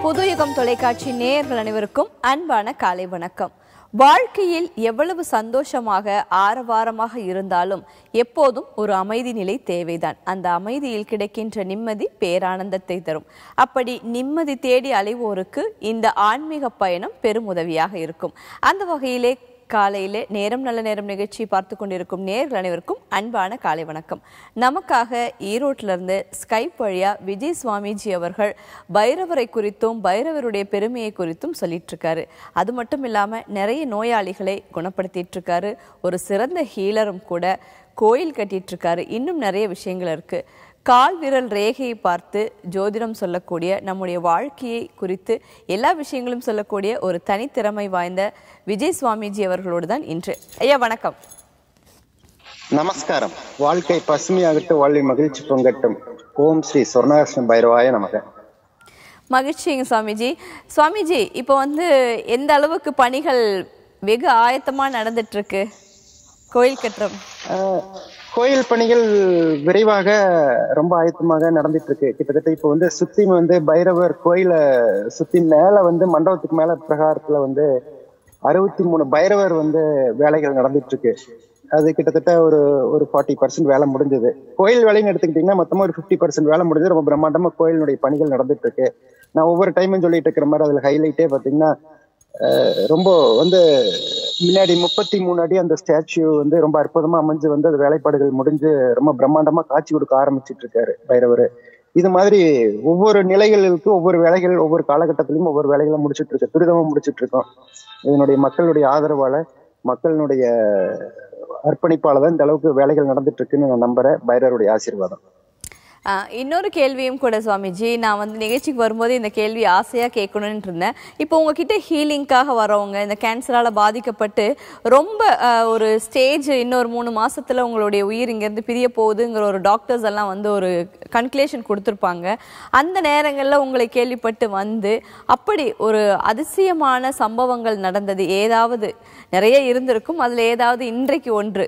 புதுயுகம் தொலைக்காட்சி நேயர்கள் அனைவருக்கும் அன்பான காலை வணக்கம் வாழ்க்கையில் எவ்வளவு சந்தோஷமாக ஆரவாரமாக இருந்தாலும் எப்போதும் ஒரு அமைதி நிலை தேவைதான் அந்த அமைதியில் கிடைக்கின்ற நிம்மதி பேரானந்தத்தை தரும் அப்படி நிம்மதி தேடி அலைவோருக்கு இந்த ஆன்மீக பயணம் பெரும் உதவியாக இருக்கும் அந்த வகையிலே காலையிலே நேரம் நல்ல நேரம் நிகழ்ச்சி பார்த்து கொண்டிருக்கும் நேர்கள் அனைவருக்கும் அன்பான காலை வணக்கம் நமக்காக ஈரோட்டில இருந்து ஸ்கைப் வழியா விஜய் சுவாமிஜி அவர்கள் பைரவரை குறித்தும் பைரவருடைய பெருமையை குறித்தும் சொல்லிட்டு இருக்காரு அது மட்டும் இல்லாம நிறைய நோயாளிகளை குணப்படுத்திட்டு இருக்காரு ஒரு சிறந்த ஹீலரும் கூட கோயில் கட்டிட்டு இருக்காரு இன்னும் நிறைய விஷயங்கள் இருக்கு கால் விரல் ரேகையை பார்த்து ஜோதிடம் சொல்லக்கூடிய நம்முடைய வாழ்க்கையை குறித்து எல்லா விஷயங்களும் சொல்லக்கூடிய ஒரு தனித்திறமை வாய்ந்த விஜய் சுவாமிஜி அவர்களோடு தான் இன்று ஐயா வணக்கம் நமஸ்காரம் வாழ்க்கை பசுமையாகட்டும் வாழ்வை மகிழ்ச்சி பொங்கட்டும் ஓம் ஸ்ரீ சொர்ணாகிருஷ்ண பைரவாய நமக மகிழ்ச்சிங்க சுவாமிஜி சுவாமிஜி இப்போ வந்து எந்த அளவுக்கு பணிகள் வெகு ஆயத்தமா நடந்துட்டு இருக்கு கோயில் கட்டுறம் ஆஹ், கோயில் பணிகள் விரைவாக ரொம்ப ஆயத்தமாக நடந்துட்டு இருக்கு கிட்டத்தட்ட இப்போ வந்து சுத்தி வந்து பைரவர் கோயில சுத்தி மேல வந்து மண்டபத்துக்கு மேல பிரகாரத்துல வந்து அறுபத்தி மூணு பைரவர் வந்து வேலைகள் நடந்துட்டு இருக்கு அது கிட்டத்தட்ட ஒரு ஒரு ஃபார்ட்டி பர்சன்ட் வேலை முடிஞ்சது கோயில் வேலைன்னு எடுத்துக்கிட்டீங்கன்னா மொத்தமா ஒரு ஃபிஃப்டி பர்சன்ட் வேலை முடிஞ்சு ரொம்ப பிரம்மாண்டமா கோயிலுடைய பணிகள் நடந்துட்டு இருக்கு நான் ஒவ்வொரு டைமும் சொல்லிட்டு இருக்கிற மாதிரி அதுல ஹைலைட்டே பாத்தீங்கன்னா அஹ், ரொம்ப வந்து முன்னாடி முப்பத்தி மூணு அடி அந்த ஸ்டாச்சு வந்து ரொம்ப அற்புதமா அமைஞ்சு வந்து அது வேலைப்பாடுகள் முடிஞ்சு ரொம்ப பிரம்மாண்டமா காட்சி கொடுக்க ஆரம்பிச்சிட்டு இருக்காரு பைரவர் இது மாதிரி ஒவ்வொரு நிலைகளுக்கு ஒவ்வொரு வேலைகள் ஒவ்வொரு காலகட்டத்திலையும் ஒவ்வொரு வேலைகளை முடிச்சிட்டு இருக்கு துரிதமா முடிச்சிட்டு இருக்கோம் இதனுடைய மக்களுடைய ஆதரவால மக்களினுடைய அர்ப்பணிப்பால தான் இந்த அளவுக்கு வேலைகள் நடந்துட்டு இருக்குன்னு நான் நம்புறேன் பைரவருடைய ஆசீர்வாதம் ஆஹ் இன்னொரு கேள்வியும் கூட சுவாமிஜி நான் வந்து நிகழ்ச்சிக்கு வரும்போது இந்த கேள்வி ஆசையா கேட்கணும்னு இருந்தேன் இப்போ உங்ககிட்ட ஹீலிங்காக வரவங்க இந்த கேன்சரால பாதிக்கப்பட்டு ரொம்ப ஆஹ், ஒரு ஸ்டேஜ் இன்னொரு மூணு மாசத்துல உங்களுடைய உயிர் இங்கேருந்து பிரிய போகுதுங்கிற ஒரு டாக்டர்ஸ் எல்லாம் வந்து ஒரு கன்க்ளூஷன் கொடுத்துருப்பாங்க அந்த நேரங்கள்ல உங்களை கேள்விப்பட்டு வந்து அப்படி ஒரு அதிசயமான சம்பவங்கள் நடந்தது ஏதாவது நிறைய இருந்திருக்கும் அதுல ஏதாவது இன்றைக்கு ஒன்று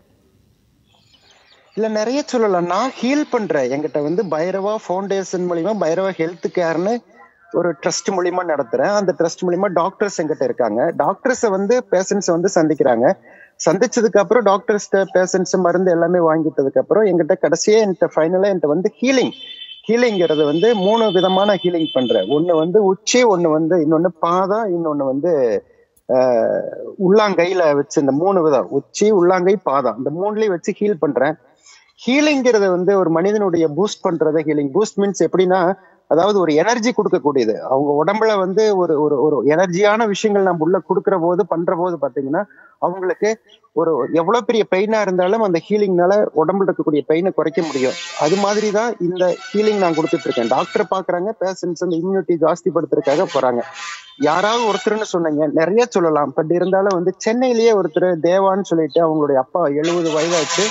இல்ல நிறைய சொல்லலாம் நான் ஹீல் பண்றேன் என்கிட்ட வந்து பைரவா ஃபவுண்டேஷன் மூலியமா பைரவா ஹெல்த் கேர்னு ஒரு ட்ரஸ்ட் மூலியமா நடத்துறேன் அந்த ட்ரஸ்ட் மூலியமா டாக்டர்ஸ் என்கிட்ட இருக்காங்க டாக்டர்ஸ் வந்து பேஷண்ட்ஸ் வந்து சந்திக்கிறாங்க சந்திச்சதுக்கு அப்புறம் டாக்டர்ஸ் பேஷண்ட்ஸ் மருந்து எல்லாமே வாங்கிட்டதுக்கு அப்புறம் என்கிட்ட கடைசியா என்கிட்ட ஃபைனலா என்கிட்ட வந்து ஹீலிங் ஹீலிங்கிறது வந்து மூணு விதமான ஹீலிங் பண்றேன் ஒண்ணு வந்து உச்சி ஒண்ணு வந்து இன்னொன்னு பாதம் இன்னொன்னு வந்து ஆஹ், உள்ளாங்கையில வச்சு இந்த மூணு விதம் உச்சி உள்ளாங்கை பாதம் இந்த மூணுலயும் வச்சு ஹீல் பண்றேன் ஹீலிங்கிறது வந்து ஒரு மனிதனுடைய பூஸ்ட் பண்றத ஹீலிங் பூஸ்ட் மீன்ஸ் எப்படின்னா அதாவது ஒரு எனர்ஜி கொடுக்கக்கூடியது அவங்க உடம்புல வந்து ஒரு ஒரு ஒரு எனர்ஜியான விஷயங்கள் நம்ம உள்ள கொடுக்கிற போது பண்ற போது பாத்தீங்கன்னா அவங்களுக்கு ஒரு எவ்வளவு பெரிய பெயினா இருந்தாலும் அந்த ஹீலிங்னால உடம்புல இருக்கக்கூடிய பெயினை குறைக்க முடியும் அது மாதிரி தான் இந்த ஹீலிங் நான் கொடுத்துட்டு இருக்கேன் டாக்டர் பாக்குறாங்க பேஷண்ட்ஸ் வந்து இம்யூனிட்டி ஜாஸ்திப்படுத்துறதுக்காக போறாங்க யாராவது ஒருத்தர்னு சொன்னீங்க நிறைய சொல்லலாம் பட் இருந்தாலும் வந்து சென்னையிலேயே ஒருத்தர் தேவான்னு சொல்லிட்டு அவங்களுடைய அப்பா எழுபது வயதாச்சு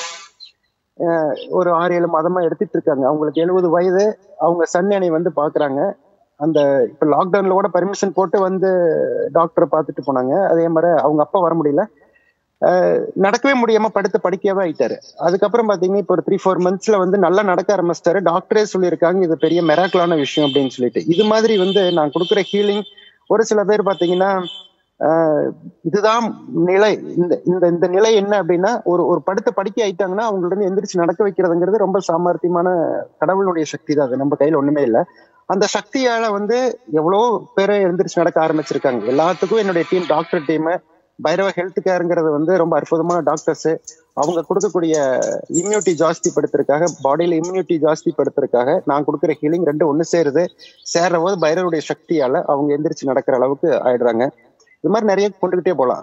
அஹ் ஒரு ஆறு ஏழு மாதமா எடுத்துட்டு இருக்காங்க அவங்களுக்கு எழுபது வயது அவங்க சன்னனை வந்து பாக்குறாங்க அந்த இப்ப லாக்டவுன்ல கூட பர்மிஷன் போட்டு வந்து டாக்டரை பார்த்துட்டு போனாங்க அதே மாதிரி அவங்க அப்பா வர முடியல அஹ் நடக்கவே முடியாம படுத்து படிக்கவே ஆயிட்டாரு அதுக்கப்புறம் பாத்தீங்கன்னா இப்போ ஒரு த்ரீ ஃபோர் மந்த்ஸ்ல வந்து நல்லா நடக்க ஆரம்பிச்சிட்டாரு டாக்டரே சொல்லியிருக்காங்க இது பெரிய மெராக்கலான விஷயம் அப்படின்னு சொல்லிட்டு இது மாதிரி வந்து நான் கொடுக்குற ஹீலிங் ஒரு சில பேர் பாத்தீங்கன்னா ஆஹ் இதுதான் நிலை இந்த இந்த இந்த நிலை என்ன அப்படின்னா ஒரு ஒரு படுத்த படுக்கை ஆயிட்டாங்கன்னா அவங்கள்ட்ட இருந்து எந்திரிச்சு நடக்க வைக்கிறதுங்கிறது ரொம்ப சாமர்த்தியமான கடவுளுடைய சக்தி தான் அது நம்ம கையில ஒண்ணுமே இல்லை அந்த சக்தியால வந்து எவ்வளவோ பேரை எந்திரிச்சு நடக்க ஆரம்பிச்சிருக்காங்க எல்லாத்துக்கும் என்னுடைய team doctor team Bhairava health கேருங்கிறது வந்து ரொம்ப அற்புதமான டாக்டர்ஸ் அவங்க கொடுக்கக்கூடிய இம்யூனிட்டி ஜாஸ்தி படுத்துறதுக்காக பாடியில இம்யூனிட்டி ஜாஸ்தி படுத்துறதுக்காக நான் கொடுக்குற ஹீலிங் ரெண்டு ஒண்ணு சேருது சேர்ற போது பைரவருடைய சக்தியால அவங்க எந்திரிச்சு நடக்கிற அளவுக்கு ஆயிடுறாங்க இது மாதிரி நிறைய கொண்டுகிட்டே போலாம்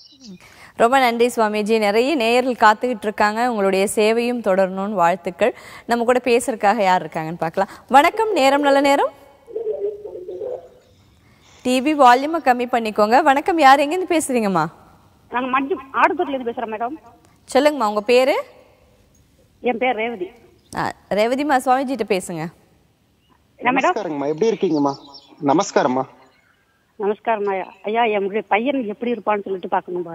ரொம்ப நன்றி சுவாமிஜி நிறைய நேயர்கள் காத்துக்கிட்டு இருக்காங்க உங்களுடைய சேவையும் தொடரணும்னு வாழ்த்துக்கள் நம்ம கூட பேசுறதுக்காக யார் இருக்காங்கன்னு பார்க்கலாம் வணக்கம் நேரம் நல்ல நேரம் டிவி வால்யூமை கம்மி பண்ணிக்கோங்க வணக்கம் யார் எங்கேருந்து பேசுறீங்கம்மா நாங்க மஞ்சு ஆடுதூர்ல இருந்து பேசுறோம் மேடம் சொல்லுங்கம்மா உங்க பேரு என் பேர் ரேவதி ஆ, ரேவதிம்மா சுவாமிஜிட்ட பேசுங்க என்ன மேடம் நமஸ்காரங்கம்மா எப்படி இருக்கீங்கம்மா நமஸ்காரம்மா நமஸ்காரம் ஐயா ஐயா என்னுடைய பையன் எப்படி இருப்பான்னு சொல்லிட்டு பார்க்கணும்பா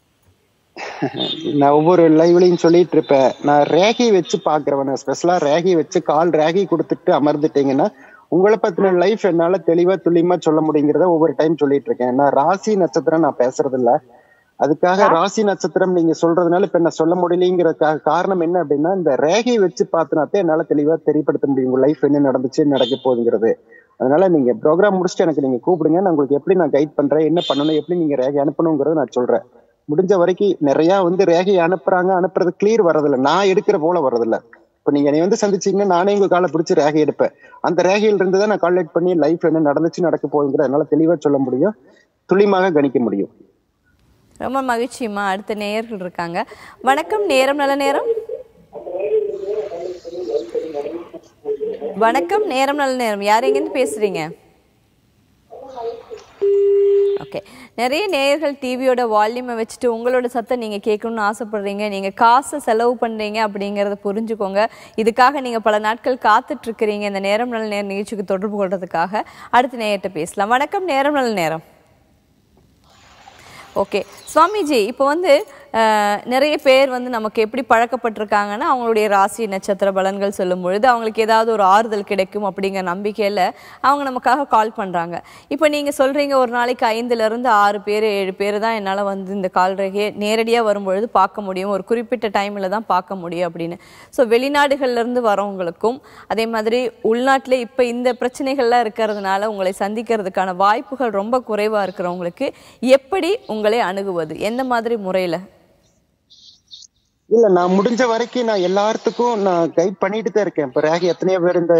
நான் ஒவ்வொரு லைவ்லையும் சொல்லிட்டு இருப்பேன் நான் ரேகி வச்சு பாக்குறவன் ஸ்பெஷலா ரேகி வச்சு கால் ரேகி கொடுத்துட்டு அமர்ந்துட்டீங்கன்னா உங்களை பத்தின லைஃப் என்னால தெளிவா துல்லியமா சொல்ல முடியுங்கிறத ஒவ்வொரு டைம் சொல்லிட்டு இருக்கேன் நான் ராசி நட்சத்திரம் நான் பேசுறது இல்ல அதுக்காக ராசி நட்சத்திரம் நீங்க சொல்றதுனால இப்ப என்ன சொல்ல முடியலைங்கிற கா- காரணம் என்ன அப்படின்னா இந்த ரேகையை வச்சு பார்த்தனாத்தே என்னால தெளிவா தெரியப்படுத்த முடியும் உங்க லைஃப் என்ன நடந்துச்சு நடக்க போகுதுங்கிறது அதனால நீங்க ப்ரோக்ராம் முடிச்சுட்டு எனக்கு நீங்க கூப்பிடுங்க நான் உங்களுக்கு எப்படி நான் கைட் பண்றேன் என்ன பண்ணணும் எப்படி நீங்க ரேகை அனுப்பணுங்கிறத நான் சொல்றேன் முடிஞ்ச வரைக்கும் நிறைய வந்து ரேகையை அனுப்புறாங்க அனுப்புறது கிளியர் வரதில்ல நான் எடுக்கிற போல வரதில்ல இப்ப நீங்க என்னை வந்து சந்திச்சீங்கன்னா நானே உங்க காலை பிடிச்சி ரேகை எடுப்பேன் அந்த ரேகையில இருந்து தான் நான் கால்குலேட் பண்ணி லைஃப்ல என்ன நடந்துச்சு நடக்க போகுங்கிறத என்னால தெளிவா சொல்ல முடியும் துல்லியமாக கணிக்க முடியும் ரொம்ப மகிழ்ச்சிம்மா அடுத்த நேயர்கள் இருக்காங்க வணக்கம் நேரம் நல்ல நேரம் வணக்கம் நேரம் நல்ல நேரம் யார் எங்கேருந்து பேசுறீங்க ஓகே நிறைய நேயர்கள் டிவியோட வால்யூமை வச்சுட்டு உங்களோட சத்தம் நீங்கள் கேட்கணும்னு ஆசைப்படுறீங்க நீங்கள் காசை செலவு பண்ணுறீங்க அப்படிங்கிறத புரிஞ்சுக்கோங்க இதுக்காக நீங்கள் பல நாட்கள் காத்துட்டு இருக்கிறீங்க இந்த நேரம் நல்ல நேரம் நிகழ்ச்சிக்கு தொடர்பு கொள்றதுக்காக அடுத்த நேயர்கிட்ட பேசலாம் வணக்கம் நேரம் நல்ல நேரம் ஓகே சுவாமிஜி இப்போ வந்து அஹ், நிறைய பேர் வந்து நமக்கு எப்படி பழக்கப்பட்டிருக்காங்கன்னா அவங்களுடைய ராசி நட்சத்திர பலன்கள் சொல்லும் பொழுது அவங்களுக்கு ஏதாவது ஒரு ஆறுதல் கிடைக்கும் அப்படிங்கிற நம்பிக்கையில் அவங்க நமக்காக கால் பண்ணுறாங்க இப்போ நீங்கள் சொல்கிறீங்க ஒரு நாளைக்கு ஐந்துலேருந்து ஆறு பேர் ஏழு பேர் தான் என்னால் வந்து இந்த கால் ரேகையை நேரடியாக வரும்பொழுது பார்க்க முடியும் ஒரு குறிப்பிட்ட டைமில் தான் பார்க்க முடியும் அப்படின்னு ஸோ வெளிநாடுகள்லேருந்து வரவங்களுக்கும் அதே மாதிரி உள்நாட்டில் இப்போ இந்த பிரச்சனைகள்லாம் இருக்கிறதுனால உங்களை சந்திக்கிறதுக்கான வாய்ப்புகள் ரொம்ப குறைவாக இருக்கிறவங்களுக்கு எப்படி உங்களை அணுகுவது எந்த மாதிரி முறையில் இல்ல நான் முடிஞ்ச வரைக்கும் நான் எல்லாத்துக்கும் நான் கைட் பண்ணிட்டு தான் இருக்கேன் இப்ப ரேகை எத்தனையோ பேர் இந்த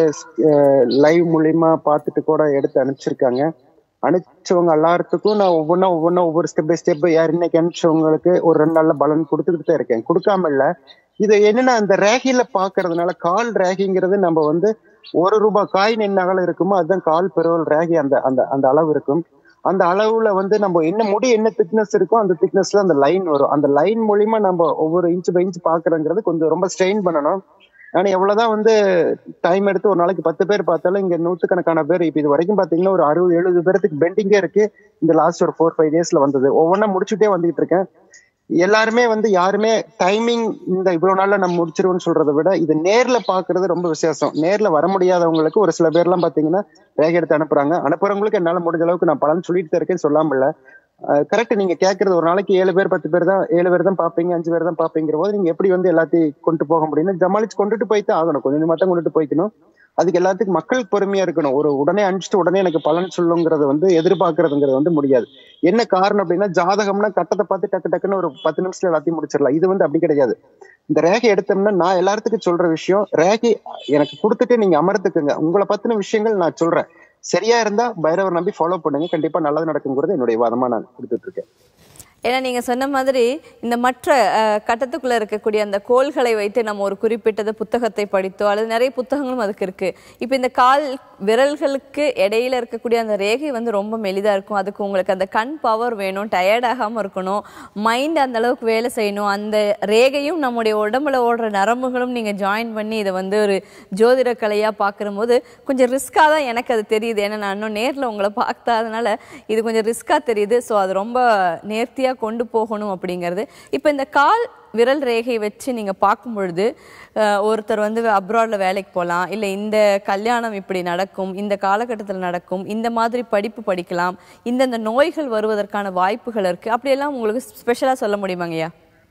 லைவ் மூலியமா பார்த்துட்டு கூட எடுத்து அனுப்பிச்சிருக்காங்க அனுப்பிச்சவங்க எல்லாத்துக்கும் நான் ஒவ்வொன்றா ஒவ்வொன்றா ஒவ்வொரு ஸ்டெப் பை ஸ்டெப் யார் இன்னைக்கு அனுப்பிச்சவங்களுக்கு ஒரு ரெண்டு நாள்ல பலன் கொடுத்துக்கிட்டு தான் இருக்கேன் கொடுக்காம இல்ல இது என்னன்னா அந்த ரேகையில பாக்குறதுனால கால் ரேகைங்கிறது நம்ம வந்து ஒரு ரூபாய் காயின் என்ன அகலம் இருக்குமோ அதுதான் கால் பெருவல் ரேகை அந்த அந்த அந்த அளவு இருக்கும் அந்த அளவுல வந்து நம்ம என்ன முடி என்ன திக்னஸ் இருக்கோ அந்த திக்னஸ்ல அந்த லைன் வரும் அந்த லைன் மூலியமா நம்ம ஒவ்வொரு இன்ச் பை இன்ச் பாக்குறங்கிறது கொஞ்சம் ரொம்ப ஸ்ட்ரெயின் பண்ணணும் நான் எவ்வளவுதான் வந்து டைம் எடுத்து ஒரு நாளைக்கு பத்து பேர் பார்த்தாலும் இங்க நூத்துக்கணக்கான பேர் இப்ப இது வரைக்கும் பாத்தீங்கன்னா ஒரு அறுபது எழுபது பேருக்கு பெண்டிங்கே இருக்கு இந்த லாஸ்ட் ஒரு ஃபோர் ஃபைவ் டேஸ்ல வந்தது ஒவ்வொன்றா முடிச்சுட்டே வந்துகிட்டு இருக்கேன் எல்லாருமே வந்து யாருமே டைமிங் இந்த இவ்வளவு நாள்ல நம்ம முடிச்சிருவோம்னு சொல்றதை விட இது நேர்ல பாக்குறது ரொம்ப விசேஷம் நேர்ல வர முடியாதவங்களுக்கு ஒரு சில பேர்லாம் பாத்தீங்கன்னா ரேகை எடுத்து அனுப்புறாங்க அனுப்புறவங்களுக்கு என்னால முடிஞ்ச அளவுக்கு நான் பலன் சொல்லிட்டு தான் இருக்கேன் சொல்லாம கரெக்ட் நீங்க கேக்குறது ஒரு நாளைக்கு ஏழு பேர் பத்து பேர் தான் ஏழு பேர் தான் பாப்பீங்க அஞ்சு பேர் தான் பாப்பீங்கிற போது நீங்க எப்படி வந்து எல்லாத்தையும் கொண்டு போக முடியும்னு ஜமாளிச்சு கொண்டுட்டு போயிட்டு ஆகணும் கொஞ்சம் கொஞ்சமா தான் கொண்டுட்டு போய்க்கணும் அதுக்கு எல்லாத்துக்கும் மக்கள் பொறுமையா இருக்கணும் ஒரு உடனே அனுப்பிச்சிட்டு உடனே எனக்கு பலன் சொல்லுங்கிறது வந்து எதிர்பார்க்கறதுங்கிறது வந்து முடியாது என்ன காரணம் அப்படின்னா ஜாதகம்னா கட்டத்தை பார்த்து டக்கு டக்குன்னு ஒரு பத்து நிமிஷத்துல எல்லாத்தையும் முடிச்சிடலாம் இது வந்து அப்படி கிடையாது இந்த ரேகை எடுத்தோம்னா நான் எல்லாத்துக்கும் சொல்ற விஷயம் ரேகை எனக்கு கொடுத்துட்டு நீங்க அமர்த்துக்குங்க உங்களை பத்தின விஷயங்கள் நான் சொல்றேன் சரியா இருந்தா பைரவர் நம்பி ஃபாலோ பண்ணுங்க கண்டிப்பா நல்லது நடக்குங்கிறது என்னுடைய வாதமா நான் கொடுத்துட்டு இருக்கேன் ஏன்னா நீங்க சொன்ன மாதிரி இந்த மற்ற அஹ், கட்டத்துக்குள்ள இருக்கக்கூடிய அந்த கோள்களை வைத்து நம்ம ஒரு குறிப்பிட்டது புத்தகத்தை படித்தோ அல்லது நிறைய புத்தகங்களும் அதுக்கு இருக்கு இப்போ இந்த கால் விரல்களுக்கு இடையில இருக்கக்கூடிய அந்த ரேகை வந்து ரொம்ப மெலிதா இருக்கும் அதுக்கு உங்களுக்கு அந்த கண் பவர் வேணும் டயர்ட் ஆகாம இருக்கணும் மைண்ட் அந்த அளவுக்கு வேலை செய்யணும் அந்த ரேகையும் நம்முடைய உடம்புல ஓடுற நரம்புகளும் நீங்க ஜாயின் பண்ணி இதை வந்து ஒரு ஜோதிட கலையா பார்க்குற போது கொஞ்சம் ரிஸ்காக தான் எனக்கு அது தெரியுது ஏன்னா நான் இன்னும் நேர்ல உங்களை பார்க்காதனால இது கொஞ்சம் ரிஸ்கா தெரியுது ஸோ அது ரொம்ப நேர்த்தியா கொண்டு போகணும் அப்படிங்கிறது இப்போ இந்த கால் விரல் ரேகை வச்சு நீங்க பார்க்கும் பொழுது அஹ், ஒருத்தர் வந்து அப்ராட்ல வேலைக்கு போகலாம் இல்லை இந்த கல்யாணம் இப்படி நடக்கும் இந்த காலகட்டத்தில் நடக்கும் இந்த மாதிரி படிப்பு படிக்கலாம் இந்தந்த நோய்கள் வருவதற்கான வாய்ப்புகள் இருக்கு அப்படியெல்லாம் உங்களுக்கு ஸ்பெஷலா சொல்ல முடியுமாங்கய்யா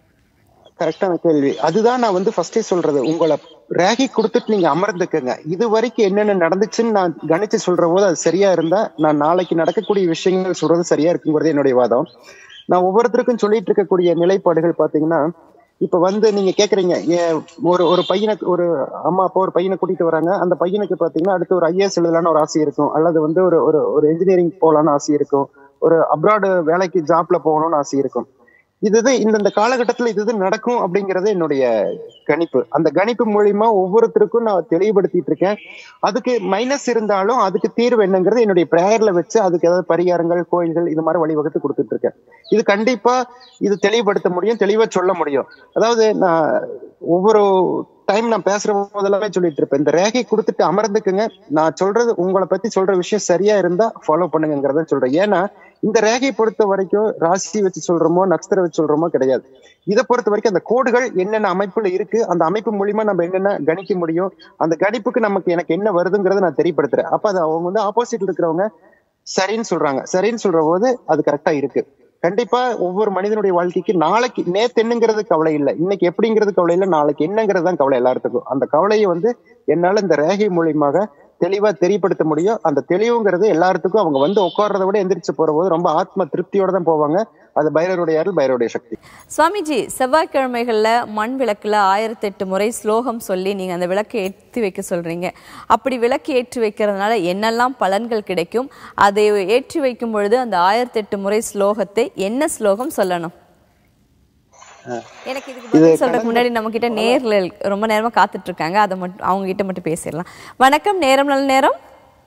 கரெக்டான கேள்வி அதுதான் நான் வந்து ஃபர்ஸ்டே சொல்றது உங்களை ரேகை கொடுத்துட்டு நீங்க அமர்ந்துக்குங்க இது வரைக்கும் என்னென்ன நடந்துச்சுன்னு நான் கணிச்சு சொல்ற போது அது சரியா இருந்தா நான் நாளைக்கு நடக்கக்கூடிய விஷயங்கள் சொல்றது சரியா இருக்குங்கிறது என்னுடைய வாதம் நான் ஒவ்வொருத்தருக்கும் சொல்லிட்டு இருக்கக்கூடிய நிலைப்பாடுகள் பாத்தீங்கன்னா இப்ப வந்து நீங்க கேக்குறீங்க ஏன் ஒரு ஒரு பையனை ஒரு அம்மா அப்பா ஒரு பையனை கூட்டிட்டு வராங்க அந்த பையனுக்கு பாத்தீங்கன்னா அடுத்து ஒரு ஐஏஎஸ் எழுதலான்னு ஒரு ஆசை இருக்கும் அல்லது வந்து ஒரு ஒரு ஒரு இன்ஜினியரிங் போகலான்னு ஆசை இருக்கும் ஒரு அப்ராடு வேலைக்கு ஜாப்ல போகணும்னு ஆசை இருக்கும் இதுதான் இந்தந்த காலகட்டத்துல இது இது நடக்கும் அப்படிங்கறது என்னுடைய கணிப்பு அந்த கணிப்பு மூலியமா ஒவ்வொருத்தருக்கும் நான் தெளிவுபடுத்திட்டு இருக்கேன் அதுக்கு மைனஸ் இருந்தாலும் அதுக்கு தீர்வு என்னங்கிறது என்னுடைய பிரேயர்ல வச்சு அதுக்கு ஏதாவது பரிகாரங்கள் கோயில்கள் இது மாதிரி வழிவகுத்து கொடுத்துட்டு இருக்கேன் இது கண்டிப்பா இது தெளிவுபடுத்த முடியும் தெளிவா சொல்ல முடியும் அதாவது நான் ஒவ்வொரு டைம் நான் பேசுற போதெல்லாமே சொல்லிட்டு இருப்பேன் இந்த ரேகை கொடுத்துட்டு அமர்ந்துக்குங்க நான் சொல்றது உங்களை பத்தி சொல்ற விஷயம் சரியா இருந்தா ஃபாலோ பண்ணுங்கிறத சொல்றேன் ஏன்னா இந்த ரேகையை பொறுத்த வரைக்கும் ராசி வச்சு சொல்றோமோ நட்சத்திரம் வச்சு சொல்றோமோ கிடையாது இதை பொறுத்த வரைக்கும் அந்த கோடுகள் என்னென்ன அமைப்புல இருக்கு அந்த அமைப்பு மூலியமா நம்ம என்னென்ன கணிக்க முடியும் அந்த கணிப்புக்கு நமக்கு எனக்கு என்ன வருதுங்கிறத நான் தெரியப்படுத்துறேன் அப்ப அது அவங்க வந்து ஆப்போசிட்ல இருக்கிறவங்க சரின்னு சொல்றாங்க சரின்னு சொல்ற போது அது கரெக்டா இருக்கு கண்டிப்பா ஒவ்வொரு மனிதனுடைய வாழ்க்கைக்கு நாளைக்கு நேத்து என்னங்கிறது கவலை இல்லை இன்னைக்கு எப்படிங்கிறது கவலை இல்லை நாளைக்கு என்னங்கிறது தான் கவலை எல்லாத்துக்கும் அந்த கவலையை வந்து என்னால இந்த ரேகை மூலியமாக தெளிவா தெரியப்படுத்த முடியும் அந்த தெளிவுங்கிறது எல்லாத்துக்கும் அவங்க வந்து உட்கார்றத விட எந்திரிச்சு போற போது ரொம்ப ஆத்ம திருப்தியோட தான் போவாங்க அது பைரவருடைய அருள் பைரவருடைய சக்தி சுவாமிஜி செவ்வாய்க்கிழமைகள்ல மண் விளக்குல ஆயிரத்தி எட்டு முறை ஸ்லோகம் சொல்லி நீங்க அந்த விளக்கை ஏற்றி வைக்க சொல்றீங்க அப்படி விளக்கு ஏற்றி வைக்கிறதுனால என்னெல்லாம் பலன்கள் கிடைக்கும் அதை ஏற்றி வைக்கும் பொழுது அந்த ஆயிரத்தி எட்டு முறை ஸ்லோகத்தை என்ன ஸ்லோகம் சொல்லணும் எனக்கு இதுக்கு பதில் சொல்றதுக்கு முன்னாடி நம்ம கிட்ட நேர்ல ரொம்ப நேரமா காத்துட்டு இருக்காங்க அதை மட்டும் அவங்க கிட்ட மட்டும் பேசிடலாம் வணக்கம் நேரம் நல்ல நேரம்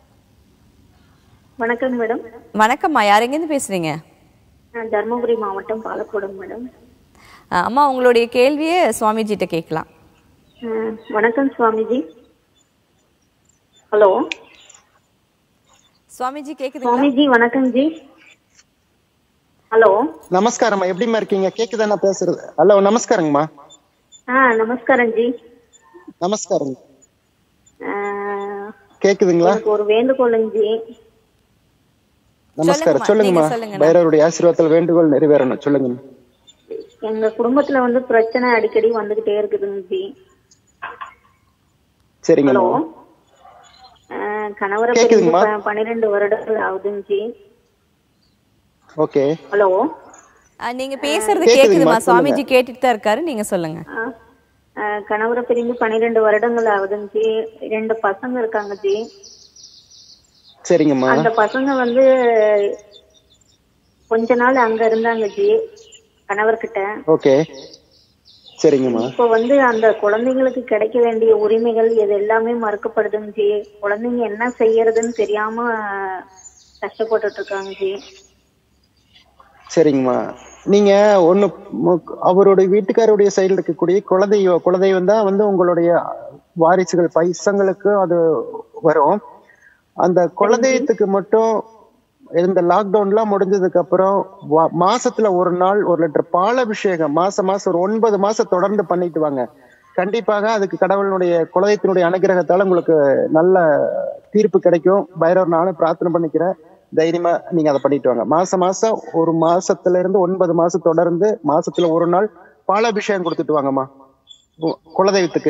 வணக்கம் மேடம் வணக்கம்மா யார் எங்கேருந்து பேசுறீங்க நான் தருமபுரி மாவட்டம் பாலக்கோடு மேடம் அஹ் அம்மா உங்களுடைய கேள்வியை சுவாமிஜிட்ட கேட்கலாம் அஹ், வணக்கம் சுவாமிஜி ஹலோ சுவாமிஜி கேக்குதுங்களா சுவாமிஜி வணக்கம் ஜி ஹலோ நமஸ்காரம்மா எப்படிம்மா இருக்கீங்க கேக்குதா நான் பேசுறது ஹலோ நமஸ்காரங்கம்மா ஆ நமஸ்காரம் ஜி நமஸ்காரம் அஹ், கேக்குதுங்களா எனக்கு ஒரு வேண்டுகோளுங்க ஜி நமஸ்காரம் சொல்லுங்கம்மா, சொல்லுங்கம்மா நீங்க சொல்லுங்க. பைரவருடைய ஆசீர்வாதத்தில் வேண்டுகோள் நிறைவேறணும் சொல்லுங்க எங்க குடும்பத்துல வந்து பிரச்சனை அடிக்கடி வந்துகிட்டே இருக்குதுங்க ஜி சரிங்க ஹலோ அஹ், கணவரை பிரிந்து கேக்குதுங்கம்மா. ப- பன்னிரெண்டு வருடங்கள் ஆகுதுங்க ஜி ஓகே ஹலோ அஹ் நீங்க பேசுறது கேக்குதுங்கம்மா, கேக்குதுமா சொல்லுங்க. சுவாமிஜி கேட்டுட்டு தான் இருக்காரு நீங்க சொல்லுங்க அஹ், அஹ், கணவரை பிரிந்து பன்னிரெண்டு வருடங்கள் ஆகுதுங்க ஜி ரெண்டு பசங்க இருக்காங்க ஜி சரிங்கம்மா அந்த பசங்க வந்து கொஞ்ச நாள் அங்க இருந்தாங்க ஜி கணவர்கிட்ட ஓகே சரிங்கம்மா இப்போ வந்து அந்த குழந்தைங்களுக்கு கிடைக்க வேண்டிய உரிமைகள் இது எல்லாமே மறுக்கப்படுதுங்க ஜி குழந்தைங்க என்ன செய்யறதுன்னு தெரியாம கஷ்டப்பட்டுட்டு இருக்காங்க ஜி சரிங்கம்மா நீங்க ஒண்ணு மு- அவருடைய வீட்டுக்காரருடைய சைடுல இருக்கக்கூடிய குலதெய்வ குலதெய்வம் தான் வந்து உங்களுடைய வாரிசுகள் பைசங்களுக்கு அது வரும் அந்த குலதெய்வத்துக்கு மட்டும் இந்த லாக்டவுன்லாம் முடிஞ்சதுக்கு அப்புறம் வா- மாசத்துல ஒரு நாள் ஒரு லிட்டர் பால் அபிஷேகம் மாசம் மாசம் ஒரு ஒன்பது மாசம் தொடர்ந்து பண்ணிட்டு வாங்க கண்டிப்பாக அதுக்கு கடவுளுடைய குலதெய்வத்தினுடைய அனுகிரகத்தால உங்களுக்கு நல்ல தீர்ப்பு கிடைக்கும் பைரவர் நானும் பிரார்த்தனை பண்ணிக்கிறேன் தைரியமா நீங்க அதை பண்ணிட்டு வாங்க மாசம் மாசம் ஒரு மாசத்துல இருந்து ஒன்பது மாசம் தொடர்ந்து மாசத்துல ஒரு நாள் பாலாபிஷேகம் கொடுத்துட்டு வாங்கம்மா உ- குலதெய்வத்துக்கு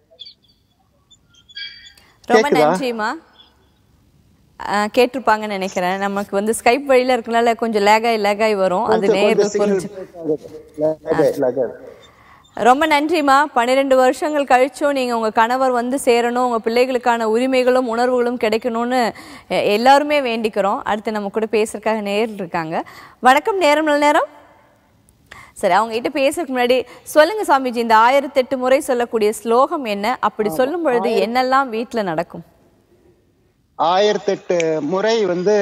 ரொம்ப கேக்குதா? நன்றிம்மா அஹ் கேட்டிருப்பாங்கன்னு நினைக்கிறேன் நமக்கு வந்து ஸ்கைப் வழியில இருக்கனால கொஞ்சம் லேகாய் லேகாய் வரும் அது கொஞ்சம் நேரில் signal புரிஞ்சு break ஆகுது. lag- lag ஆகுது. ரொம்ப நன்றிம்மா பன்னிரெண்டு வருஷங்கள் கழிச்சும் நீங்க உங்க கணவர் வந்து சேரணும் உங்க பிள்ளைகளுக்கான உரிமைகளும் உணர்வுகளும் கிடைக்கணும்னு எ- எல்லாருமே வேண்டிக்கிறோம் அடுத்து நம்ம கூட பேசுறதுக்காக நேரில் இருக்காங்க வணக்கம் நேரம் நல்ல நேரம் சரி அவங்க கிட்ட பேசுறதுக்கு முன்னாடி சொல்லுங்க சாமிஜி இந்த ஆயிரத்தி எட்டு முறை சொல்லக்கூடிய ஸ்லோகம் என்ன அப்படி சொல்லும் பொழுது என்னெல்லாம் வீட்ல நடக்கும் ஆயிரத்தெட்டு முறை வந்து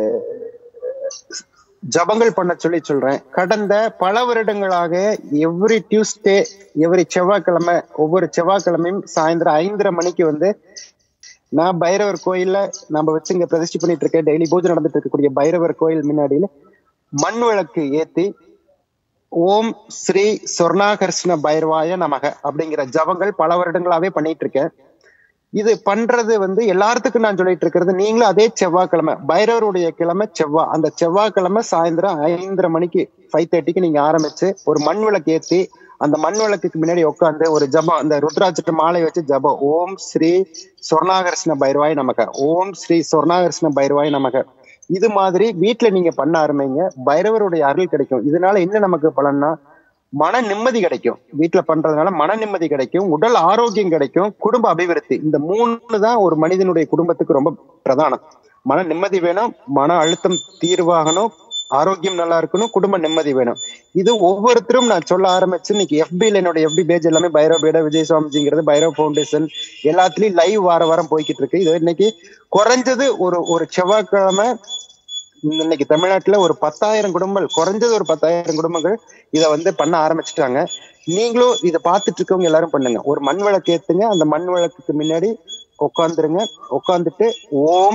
ஜபங்கள் பண்ண சொல்லி சொல்றேன் கடந்த பல வருடங்களாக எவ்ரி டியூஸ்டே எவ்ரி செவ்வாய்க்கிழமை ஒவ்வொரு செவ்வாய்க்கிழமையும் சாயந்தரம் ஐந்தரை மணிக்கு வந்து நான் பைரவர் கோயில்ல நம்ம வச்சு இங்க பிரதிஷ்டை பண்ணிட்டு இருக்கேன் டெய்லி பூஜை நடந்துட்டு இருக்கக்கூடிய பைரவர் கோயில் முன்னாடியில மண் விளக்கு ஏத்தி ஓம் ஸ்ரீ சொர்ணாகர்ஷ்ண பைரவாய நமக அப்படிங்கிற ஜபங்கள் பல வருடங்களாவே பண்ணிட்டு இருக்கேன் இது பண்றது வந்து எல்லாத்துக்கும் நான் சொல்லிட்டு இருக்கிறது நீங்களும் அதே செவ்வாய்க்கிழமை பைரவருடைய கிழமை செவ்வாய் அந்த செவ்வாய்க்கிழமை சாயந்தரம் ஐந்தரை மணிக்கு ஃபைவ் தேர்ட்டிக்கு நீங்க ஆரம்பிச்சு ஒரு மண் விளக்கு ஏத்தி அந்த மண் விளக்குக்கு முன்னாடி உட்காந்து ஒரு ஜபம் அந்த ருத்ராட்சட்டு மாலை வச்சு ஜபம் ஓம் ஸ்ரீ சொர்ணாகர்ஷ்ண பைரவாய் நமக ஓம் ஸ்ரீ சொர்ணாகர்ஷ்ண பைரவாய் நமக இது மாதிரி வீட்டுல நீங்க பண்ண ஆரம்பிங்க பைரவருடைய அருள் கிடைக்கும் இதனால என்ன நமக்கு பலன்னா மன நிம்மதி கிடைக்கும் வீட்டுல பண்றதுனால மன நிம்மதி கிடைக்கும் உடல் ஆரோக்கியம் கிடைக்கும் குடும்ப அபிவிருத்தி இந்த மூணு தான் ஒரு மனிதனுடைய குடும்பத்துக்கு ரொம்ப பிரதானம் மன நிம்மதி வேணும் மன அழுத்தம் தீர்வாகணும் ஆரோக்கியம் நல்லா இருக்கணும் குடும்ப நிம்மதி வேணும் இது ஒவ்வொருத்தரும் நான் சொல்ல ஆரம்பிச்சு இன்னைக்கு எஃபில என்னோட எஃபி பேஜ் எல்லாமே பைரவ பேட விஜய் சுவாமிஜிங்கிறது பைரவ் ஃபவுண்டேஷன் எல்லாத்துலயும் லைவ் வார வாரம் போய்கிட்டு இருக்கு இது இன்னைக்கு குறைஞ்சது ஒரு ஒரு செவ்வாய்க்கிழமை இன்னைக்கு தமிழ்நாட்டுல ஒரு பத்தாயிரம் குடும்பங்கள் குறைஞ்சது ஒரு பத்தாயிரம் குடும்பங்கள் இத வந்து பண்ண ஆரம்பிச்சுட்டாங்க நீங்களும் இத பார்த்துட்டு இருக்கவங்க எல்லாரும் பண்ணுங்க ஒரு மண் விளக்கு ஏத்துங்க அந்த மண் விளக்குக்கு முன்னாடி உட்காந்துருங்க உட்காந்துட்டு ஓம்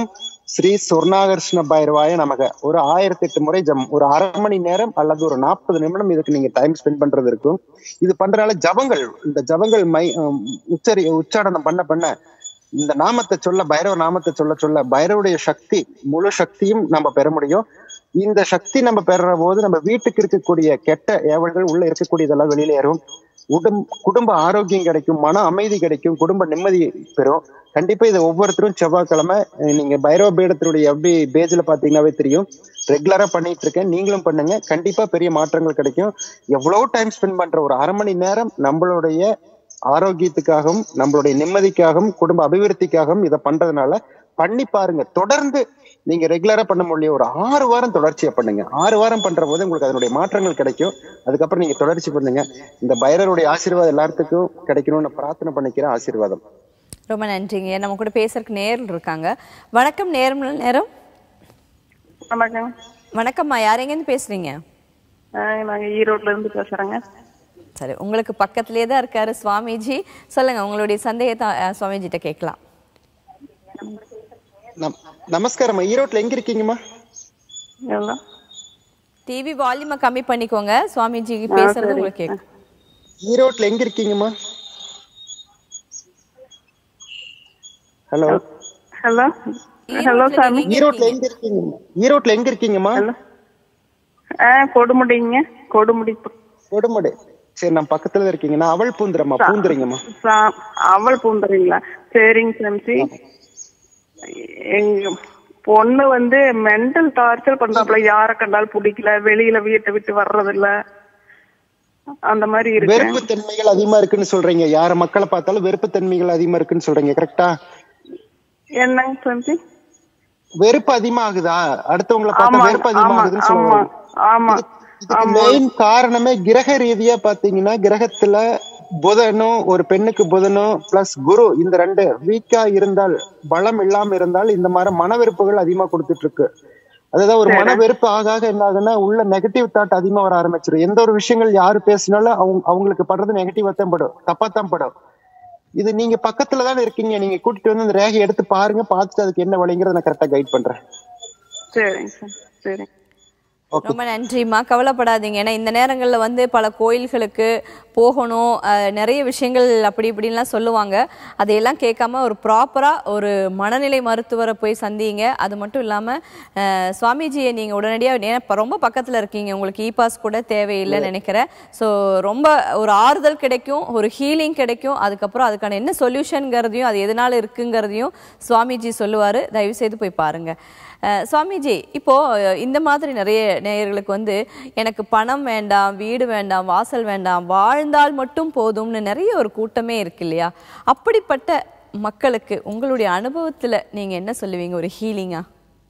ஸ்ரீ சொர்ணாகர்ஷ்ண பைரவாய நமக ஒரு ஆயிரத்தி எட்டு முறை ஜம் ஒரு அரை மணி நேரம் அல்லது ஒரு நாற்பது நிமிடம் இதுக்கு நீங்க டைம் ஸ்பெண்ட் பண்றது இருக்கும் இது பண்றதால ஜபங்கள் இந்த ஜபங்கள் மை அஹ் உச்சரி உச்சாடனம் பண்ண பண்ண இந்த நாமத்தை சொல்ல பைரவ நாமத்தை சொல்ல சொல்ல பைரவருடைய சக்தி முழு சக்தியும் நம்ம பெற முடியும் இந்த சக்தி நம்ம பெறுற போது நம்ம வீட்டுக்கு இருக்கக்கூடிய கெட்ட ஏவல்கள் உள்ள இருக்கக்கூடியதெல்லாம் வெளியில ஏறும் உடம் குடும்ப ஆரோக்கியம் கிடைக்கும் மன அமைதி கிடைக்கும் குடும்ப நிம்மதி பெறும் கண்டிப்பா இதை ஒவ்வொருத்தரும் செவ்வாய்க்கிழமை அஹ் நீங்க பைரவ பீடத்தினுடைய எப்படி பேஜ்ல பாத்தீங்கன்னாவே தெரியும் ரெகுலரா பண்ணிட்டு இருக்கேன் நீங்களும் பண்ணுங்க கண்டிப்பா பெரிய மாற்றங்கள் கிடைக்கும் எவ்வளவு டைம் ஸ்பெண்ட் பண்ற ஒரு அரை மணி நேரம் நம்மளுடைய ஆரோக்கியத்துக்காகவும் நம்மளுடைய நிம்மதிக்காகவும் குடும்ப அபிவிருத்திக்காகவும் இதை பண்றதுனால பண்ணி பாருங்க தொடர்ந்து நீங்க ரெகுலரா பண்ண முடியும் ஒரு ஆறு வாரம் தொடர்ச்சியா பண்ணுங்க ஆறு வாரம் பண்ற போது உங்களுக்கு அதனுடைய மாற்றங்கள் கிடைக்கும் அதுக்கப்புறம் நீங்க தொடர்ச்சி பண்ணுங்க இந்த பைரருடைய ஆசீர்வாதம் எல்லாத்துக்கும் கிடைக்கணும்னு பிரார்த்தனை பண்ணிக்கிறேன் ஆசீர்வாதம் ரொம்ப நன்றிங்க நம்ம கூட பேசுறதுக்கு நேரில் இருக்காங்க வணக்கம் நேரம் நேரம் வணக்கம் வணக்கம்மா யார் எங்கேருந்து பேசுறீங்க ஆஹ் நாங்க ஈரோட்ல இருந்து பேசுறேங்க சரி உங்களுக்கு பக்கத்திலே தான் இருக்காரு சுவாமிஜி சொல்லுங்க உங்களுடைய சந்தேகத்தை அஹ், சுவாமிஜிட்ட கேட்கலாம் நம்- நமஸ்காரம்மா ஈரோட்ல எங்க இருக்கீங்கம்மா எல்லாம் டிவி வால்யூமை கம்மி பண்ணிக்கோங்க சுவாமிஜி பேசுறது உங்களுக்கு கேட்கும் ஈரோட்ல எங்க இருக்கீங்கம்மா ஹலோ ஹலோ ஹலோ சாமி ஈரோட்ல எங்க இருக்கீங்கம்மா ஈரோட்ல எங்க இருக்கீங்கம்மா ஆ கொடுமுடிங்க கொடுமுடி கொடுமடு சரி நான் பக்கத்துல தான் இருக்கீங்க நான் அவள் பூந்துறம்மா பூந்துறீங்கம்மா சா- அவள் பூந்துறீங்களா சரிங்க சாமிஜி எங்க பொண்ணு வந்து மென்டல் டார்ச்சர் பண்றாப்புல யார கண்டாலும் பிடிக்கல வெளியில வீட்டை விட்டு வர்றதில்ல அந்த மாதிரி இருக்கு வெறுப்பு தன்மைகள் அதிகமா இருக்குன்னு சொல்றீங்க யார மக்களை பார்த்தாலும் வெறுப்பு தன்மைகள் அதிகமா இருக்குன்னு சொல்றீங்க கரெக்டா என்னங்க சாமிஜி வெறுப்பு அதிகமா ஆகுதா அடுத்தவங்களை பார்த்தா ஆமா வெறுப்பு அதிகமா ஆமா ஆகுதுன்னு ஆமா சொல்லுவாங்க ஆமா இதுக்கு மெயின் காரணமே கிரக ரீதியா பாத்தீங்கன்னா கிரகத்துல புதனும் ஒரு பெண்ணுக்கு புதனும் பிளஸ் குரு இந்த ரெண்டு வீக்கா இருந்தால் பலம் இல்லாம இருந்தால் இந்த மாதிரி மனவெறுப்புகள் அதிகமா கொடுத்துட்டு இருக்கு அதாவது ஒரு மனவெறுப்பு ஆக ஆக என்ன ஆகுதுன்னா உள்ள நெகட்டிவ் தாட் அதிகமா வர ஆரம்பிச்சிடும் எந்த ஒரு விஷயங்கள் யாரு பேசினாலும் அவங்க அவங்களுக்கு படுறது நெகட்டிவா தான் படும் தப்பா தான் படும் இது நீங்க பக்கத்துல தானே இருக்கீங்க நீங்க கூட்டிட்டு வந்து இந்த ரேகை எடுத்து பாருங்க பார்த்துட்டு அதுக்கு என்ன வழிங்கிறத நான் கரெக்டா கைட் பண்றேன் சரிங்க சார் சரிங்க ரொம்ப நன்றிம்மா கவலைப்படாதீங்க ஏன்னா இந்த நேரங்கள்ல வந்து பல கோயில்களுக்கு போகணும் அஹ், நிறைய விஷயங்கள் அப்படி இப்படின்லாம் சொல்லுவாங்க அதையெல்லாம் கேட்காம ஒரு ப்ராப்பரா ஒரு மனநிலை மருத்துவரை போய் சந்திங்க அது மட்டும் இல்லாம அஹ், சுவாமிஜியை நீங்க உடனடியா ஏன்னா இப்ப ரொம்ப பக்கத்துல இருக்கீங்க உங்களுக்கு இ பாஸ் கூட தேவையில்லைன்னு நினைக்கிறேன் ஸோ ரொம்ப ஒரு ஆறுதல் கிடைக்கும் ஒரு ஹீலிங் கிடைக்கும் அதுக்கப்புறம் அதுக்கான என்ன சொல்யூஷனுங்கிறதையும் அது எதனால இருக்குங்கிறதையும் சுவாமிஜி சொல்லுவாரு தயவு செய்து போய் பாருங்க அஹ், சுவாமிஜி இப்போ அஹ், இந்த மாதிரி நிறைய நேயர்களுக்கு வந்து எனக்கு பணம் வேண்டாம் வீடு வேண்டாம் வாசல் வேண்டாம் வாழ்ந்தால் மட்டும் போதும்னு நிறைய ஒரு கூட்டமே இருக்கு இல்லையா அப்படிப்பட்ட மக்களுக்கு உங்களுடைய அனுபவத்துல நீங்க என்ன சொல்லுவீங்க ஒரு ஹீலிங்கா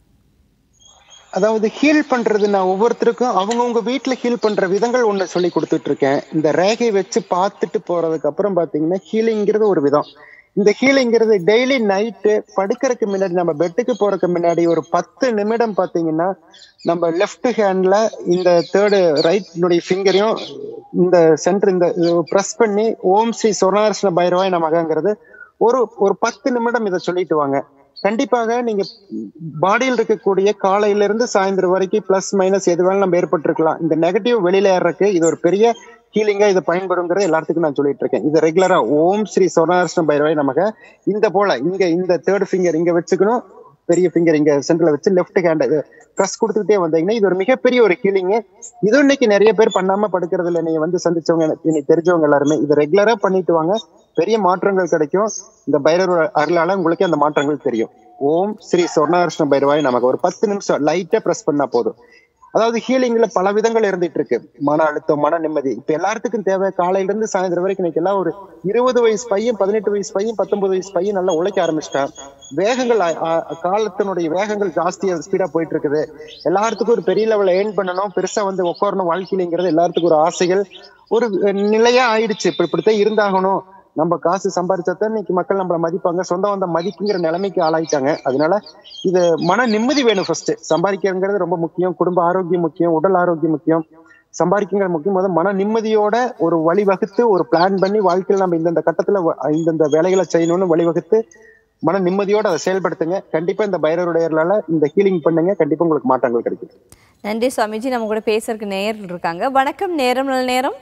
அதாவது ஹீல் பண்றது நான் ஒவ்வொருத்தருக்கும் அவங்கவுங்க வீட்ல ஹீல் பண்ற விதங்கள் ஒண்ணு சொல்லி கொடுத்துட்டு இருக்கேன் இந்த ரேகை வச்சு பார்த்துட்டு போறதுக்கு அப்புறம் பாத்தீங்கன்னா ஹீலிங்கிறது ஒரு விதம் இந்த ஹீலிங்கிறது டெய்லி நைட்டு படுக்கறதுக்கு முன்னாடி நம்ம பெட்டுக்கு போறதுக்கு முன்னாடி ஒரு பத்து நிமிடம் பாத்தீங்கன்னா நம்ம லெஃப்ட் ஹேண்ட்ல இந்த தேர்டு ரைட்னுடைய ஃபிங்கரையும் இந்த சென்டர் இந்த ப்ரெஸ் பண்ணி ஓம் ஸ்ரீ சொர்ணார்ஷ்ண பைரவாய் நமகங்கிறது ஒரு ஒரு பத்து நிமிடம் இதை சொல்லிட்டு வாங்க கண்டிப்பாக நீங்க பாடியில் இருக்கக்கூடிய காலையில இருந்து சாயந்தரம் வரைக்கும் பிளஸ் மைனஸ் எது வேணாலும் நம்ம ஏற்பட்டிருக்கலாம் இந்த நெகட்டிவ் வெளியில ஏறக்கு இது ஒரு பெரிய ஹீலிங்கா இது பயன்படுங்கிறது எல்லாத்துக்கும் நான் சொல்லிட்டு இருக்கேன் இது ரெகுலரா ஓம் ஸ்ரீ சொர்ணார்ஷ்ண பைரவாய் நமக்கு இந்த போல இங்க இந்த தேர்ட் ஃபிங்கர் இங்க வச்சுக்கணும் பெரிய ஃபிங்கர் இங்க சென்டர்ல வச்சு லெஃப்ட் ஹேண்ட் ப்ரெஸ் கொடுத்துக்கிட்டே வந்தீங்கன்னா இது ஒரு மிகப்பெரிய ஒரு ஹீலிங் இது இன்னைக்கு நிறைய பேர் பண்ணாம படுக்கிறது இல்லை நீங்க வந்து சந்திச்சவங்க எனக்கு- இன்னைக்கு தெரிஞ்சவங்க எல்லாருமே இதை ரெகுலரா பண்ணிட்டு வாங்க பெரிய மாற்றங்கள் கிடைக்கும் இந்த பைரவர் அருளால உங்களுக்கே அந்த மாற்றங்கள் தெரியும் ஓம் ஸ்ரீ சொர்ணாகிருஷ்ண பைரவாய் நமக்கு ஒரு பத்து நிமிஷம் லைட்டா பிரஸ் பண்ணா போதும் அதாவது ஹீலிங்ல பல விதங்கள் இருந்துட்டு இருக்கு மன அழுத்தம் மன நிம்மதி இப்ப எல்லாத்துக்கும் தேவை காலையில இருந்து சாயந்தரம் வரைக்கும் இன்னைக்கு எல்லாம் ஒரு இருபது வயசு பையன் பதினெட்டு வயசு பையன் பத்தொன்பது வயசு பையன் நல்லா உழைக்க ஆரம்பிச்சிட்டான் வேகங்கள் அ- அ- காலத்தினுடைய வேகங்கள் ஜாஸ்தியா ஸ்பீடா போயிட்டு இருக்குது எல்லாத்துக்கும் ஒரு பெரிய லெவல்ல ஏர்ன் பண்ணணும் பெருசா வந்து உட்காரணும் வாழ்க்கையிலங்கிறது எல்லாத்துக்கும் ஒரு ஆசைகள் ஒரு அஹ், நிலையா ஆயிடுச்சு இப்ப இப்படித்தான் இருந்தாகணும் நம்ம காசு சம்பாரிச்சாதான் இன்னைக்கு மக்கள் நம்மள மதிப்பாங்க சொந்த வந்த மதிக்குங்கிற நிலைமைக்கு ஆளாயிட்டாங்க அதனால இது மன நிம்மதி வேணும் ஃபர்ஸ்ட் சம்பாதிக்கிறதுங்கிறது ரொம்ப முக்கியம் குடும்ப ஆரோக்கியம் முக்கியம் உடல் ஆரோக்கியம் முக்கியம் சம்பாதிக்கிறது முக்கியம் முதல்ல மன நிம்மதியோட ஒரு வழிவகுத்து ஒரு பிளான் பண்ணி வாழ்க்கையில நம்ம இந்தந்த கட்டத்துல வ- இந்தந்த வேலைகளை செய்யணும்னு வழிவகுத்து மன நிம்மதியோட அதை செயல்படுத்துங்க கண்டிப்பா இந்த பைரவருடையர்களால இந்த ஹீலிங் பண்ணுங்க கண்டிப்பா உங்களுக்கு மாற்றங்கள் கிடைக்கும் நன்றி சுவாமிஜி நம்ம கூட பேசுறதுக்கு நேயர்கள் இருக்காங்க வணக்கம் நேரம் நல்ல நேரம்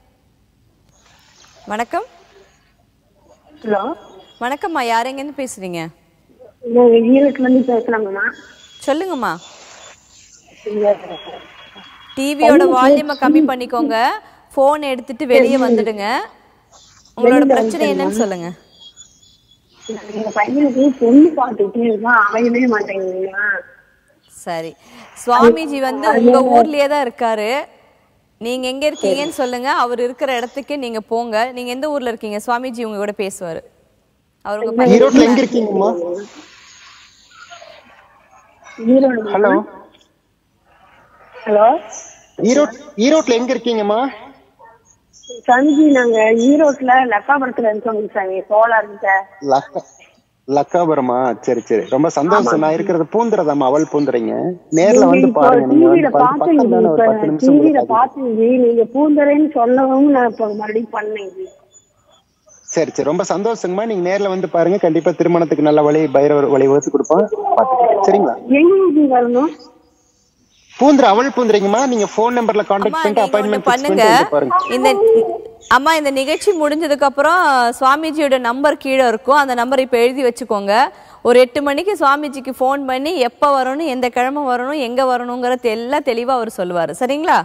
வணக்கம் ஹலோ வணக்கம்மா யார் எங்கேருந்து பேசுறீங்க நான் ஈரோட்டுல இருந்து பேசுறேங்கம்மா சொல்லுங்கம்மா டிவியோட வால்யூமை கம்மி பண்ணிக்கோங்க ஃபோன் எடுத்துட்டு வெளியே வந்துடுங்க உங்களோட பிரச்சனை என்னன்னு சொல்லுங்க எங்க பையனுக்கு பொண்ணு பார்த்துட்டே இருக்கான் அமையவே மாட்டேங்குதுமா சரி சுவாமிஜி வந்து உங்க ஊர்லயே தான் இருக்காரு நீங்க எங்க இருக்கீங்கன்னு சொல்லுங்க அவர் இருக்கிற இடத்துக்கு நீங்க போங்க நீங்க எந்த ஊர்ல இருக்கீங்க சுவாமிஜி உங்க கூட பேசுவாரு அவர் உங்க பையன் ஈரோட்ல எங்க இருக்கீங்கம்மா ஈரோடு ஹலோ ஹலோ ஈரோட் ஈரோட்ல எங்க இருக்கீங்கம்மா சஞ்சி நாங்க ஈரோட்ல லக்காபுரத்துல இருக்கோம் சாமி சோலார் கிட்ட லக்கா லக்காபுரமா சரி சரி ரொம்ப சந்தோஷம் நான் இருக்கிறது பூந்துறதாம்மா அவள் பூந்துறீங்க நேர்ல வந்து பாருங்க நீங்க டிவியில வந்து ப- பக்கம் தானே ஒரு பத்து நிமிஷம் டிவியில உங்களுக்கு ஆகும். பாத்தீங்க நீங்க பூந்தரேன்னு சொல்லவும் நான் இப்ப மறுபடியும் பண்ணேன் இது. சரி சரி ரொம்ப சந்தோஷங்கம்மா நீங்க நேர்ல வந்து பாருங்க கண்டிப்பா திருமணத்துக்கு நல்ல வழி பைரவர் வழி வகுத்து கொடுப்போம் பாத்துக்கலாம் சரிங்களா எங்க இது வரணும் பூந்துற அவள் பூந்துறீங்கம்மா நீங்க போன் நம்பர்ல கான்டாக்ட் அம்மா பண்ணிட்டு நீங்க ஒண்ணு அப்பாயின்மெண்ட் பண்ணுங்க பண்ணிட்டு பாருங்க இந்த அம்மா இந்த நிகழ்ச்சி முடிஞ்சதுக்கு அப்புறம் சுவாமிஜியோட நம்பர் கீழே இருக்கும் அந்த நம்பர் இப்ப எழுதி வச்சுக்கோங்க ஒரு எட்டு மணிக்கு சுவாமிஜிக்கு ஃபோன் பண்ணி எப்ப வரணும் எந்த கிழமை வரணும் எங்க வரணுங்கிறது எல்லாம் தெளிவா அவர் சொல்லுவாரு சரிங்களா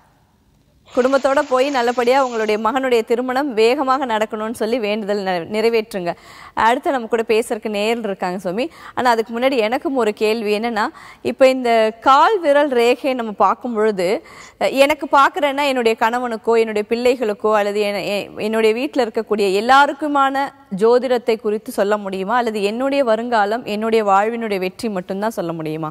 குடும்பத்தோட போய் நல்லபடியா உங்களுடைய மகனுடைய திருமணம் வேகமாக நடக்கணும்னு சொல்லி வேண்டுதல் நிறை- நிறைவேற்றுங்க அடுத்து நம்ம கூட பேசுறதுக்கு நேரில் இருக்காங்க சுவாமி ஆனா அதுக்கு முன்னாடி எனக்கும் ஒரு கேள்வி என்னன்னா இப்போ இந்த கால் விரல் ரேகை நம்ம பார்க்கும் பொழுது அஹ், எனக்கு பார்க்குறேன்னா என்னுடைய கணவனுக்கோ என்னுடைய பிள்ளைகளுக்கோ அல்லது என- எ- என்னுடைய வீட்டில் இருக்கக்கூடிய எல்லாருக்குமான ஜோதிடத்தை குறித்து சொல்ல முடியுமா அல்லது என்னுடைய வருங்காலம் என்னுடைய வாழ்வினுடைய வெற்றி மட்டும்தான் சொல்ல முடியுமா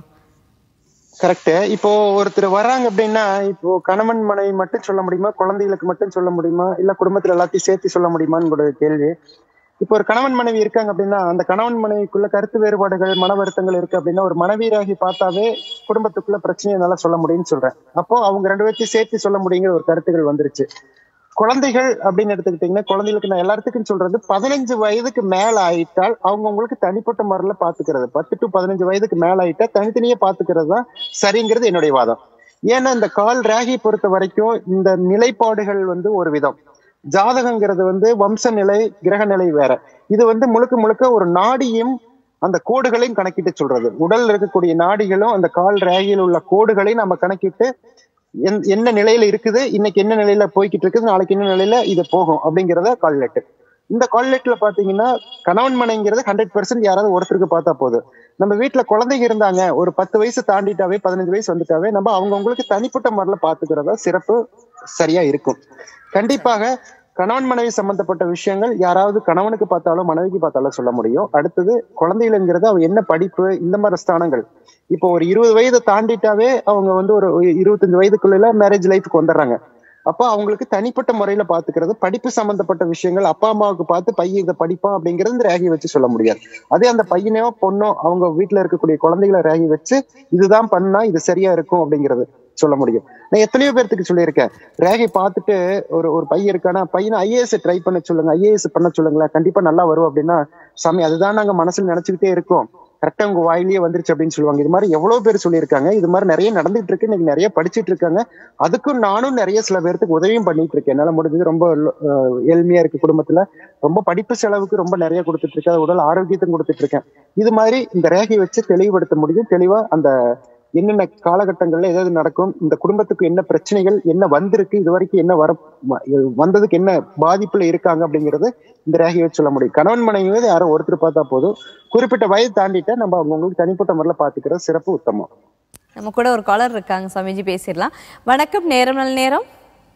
கரெக்ட் இப்போ ஒருத்தர் வராங்க அப்படின்னா இப்போ கணவன் மனைவி மட்டும் சொல்ல முடியுமா குழந்தைகளுக்கு மட்டும் சொல்ல முடியுமா இல்ல குடும்பத்துல எல்லாத்தையும் சேர்த்து சொல்ல முடியுமான்னு ஒரு கேள்வி இப்போ ஒரு கணவன் மனைவி இருக்காங்க அப்படின்னா அந்த கணவன் மனைவிக்குள்ள கருத்து வேறுபாடுகள் மன வருத்தங்கள் இருக்கு அப்படின்னா ஒரு மனைவியராகி பார்த்தாவே குடும்பத்துக்குள்ள பிரச்சனையை நல்லா சொல்ல முடியும்னு சொல்றேன் அப்போ அவங்க ரெண்டு பேர்த்தையும் சேர்த்து சொல்ல முடியுங்கிற ஒரு கருத்துகள் வந்துருச்சு குழந்தைகள் அப்படின்னு எடுத்துக்கிட்டீங்கன்னா குழந்தைகளுக்கு நான் எல்லாத்துக்கும் சொல்றது பதினஞ்சு வயதுக்கு மேல ஆயிட்டால் அவங்க உங்களுக்கு தனிப்பட்ட முறையில பாத்துக்கிறது பத்து டு பதினஞ்சு வயதுக்கு மேல ஆயிட்டா தனித்தனியே பாத்துக்கிறது தான் சரிங்கிறது என்னுடைய வாதம் ஏன்னா இந்த கால் ராகி பொறுத்த வரைக்கும் இந்த நிலைப்பாடுகள் வந்து ஒரு விதம் ஜாதகங்கிறது வந்து வம்ச நிலை கிரக நிலை வேற இது வந்து முழுக்க முழுக்க ஒரு நாடியும் அந்த கோடுகளையும் கணக்கிட்டு சொல்றது உடல்ல இருக்கக்கூடிய நாடிகளும் அந்த கால் ரேகையில் உள்ள கோடுகளையும் நம்ம கணக்கிட்டு என்- என்ன நிலையில இருக்குது இன்னைக்கு என்ன நிலையில போய்கிட்டு இருக்குது நாளைக்கு என்ன நிலையில இது போகும் அப்படிங்கறத கால் லெட்டர் இந்த கால் லெட்டர்ல பாத்தீங்கன்னா கணவன் மனைங்கிறது ஹண்ட்ரட் பர்சன்ட் யாராவது ஒருத்தருக்கு பார்த்தா போதும் நம்ம வீட்டுல குழந்தைங்க இருந்தாங்க ஒரு பத்து வயசு தாண்டிட்டாவே பதினஞ்சு வயசு வந்துட்டாவே நம்ம அவங்கவுங்களுக்கு தனிப்பட்ட முறையில பாத்துக்கிறதா சிறப்பு சரியா இருக்கும் கண்டிப்பாக கணவன் மனைவி சம்பந்தப்பட்ட விஷயங்கள் யாராவது கணவனுக்கு பார்த்தாலும் மனைவிக்கு பார்த்தாலும் சொல்ல முடியும் அடுத்தது குழந்தைகளுங்கிறது அவ என்ன படிப்பு இந்த மாதிரி ஸ்தானங்கள் இப்போ ஒரு இருபது வயதை தாண்டிட்டாவே அவங்க வந்து ஒரு இருபத்தஞ்சு வயதுக்குள்ள மேரேஜ் லைஃப்க்கு வந்துடுறாங்க அப்போ அவங்களுக்கு தனிப்பட்ட முறையில பாத்துக்கிறது படிப்பு சம்பந்தப்பட்ட விஷயங்கள் அப்பா அம்மாவுக்கு பார்த்து பையன் இதை படிப்பான் அப்படிங்கறது இந்த ரேகை வச்சு சொல்ல முடியாது அதே அந்த பையனையோ பொண்ணோ அவங்க வீட்டுல இருக்கக்கூடிய குழந்தைகளை ரேகை வச்சு இதுதான் பண்ணா இது சரியா இருக்கும் அப்படிங்கிறது சொல்ல முடியும் நான் எத்தனையோ பேர்த்துக்கு சொல்லியிருக்கேன் ரேகை பார்த்துட்டு ஒரு ஒரு பையன் இருக்கானா பையனை ஐஏஎஸ் ட்ரை பண்ண சொல்லுங்க ஐஏஎஸ் பண்ண சொல்லுங்களேன் கண்டிப்பா நல்லா வரும் அப்படின்னா சாமி அதுதான் நாங்க மனசுல நினைச்சுக்கிட்டே இருக்கோம் கரெக்டா உங்க வாயிலேயே வந்துருச்சு அப்படின்னு சொல்லுவாங்க இது மாதிரி எவ்வளவு பேர் சொல்லியிருக்காங்க இது மாதிரி நிறைய நடந்துட்டு இருக்கு இன்னைக்கு நிறைய படிச்சிட்டு இருக்காங்க அதுக்கும் நானும் நிறைய சில பேர்த்துக்கு உதவியும் பண்ணிட்டு இருக்கேன் என்னால முடிஞ்சது ரொம்ப அஹ், ஏழ்மையா இருக்கு குடும்பத்துல ரொம்ப படிப்பு செலவுக்கு ரொம்ப நிறைய கொடுத்துட்டு இருக்கேன் உடல் ஆரோக்கியத்தையும் கொடுத்துட்டு இருக்கேன் இது மாதிரி இந்த ரேகையை வச்சு தெளிவுபடுத்த முடியும் தெளிவா அந்த என்னென்ன காலகட்டங்கள்ல ஏதாவது நடக்கும் இந்த குடும்பத்துக்கு என்ன பிரச்சனைகள் என்ன வந்திருக்கு இது வரைக்கும் என்ன வர வ- வந்ததுக்கு என்ன பாதிப்புல இருக்காங்க அப்படிங்கறது இந்த ரேகையை வச்சு சொல்ல முடியும் கணவன் மனைவி வந்து யாரோ ஒருத்தர் பார்த்தா போதும் குறிப்பிட்ட வயது தாண்டிட்டா நம்ம அவங்களுக்கு தனிப்பட்ட முறையில பாத்துக்கிறது சிறப்பு உத்தமம் நம்ம கூட ஒரு காலர் இருக்காங்க சுவாமிஜி பேசிடலாம் வணக்கம் நேரம் நல்ல நேரம்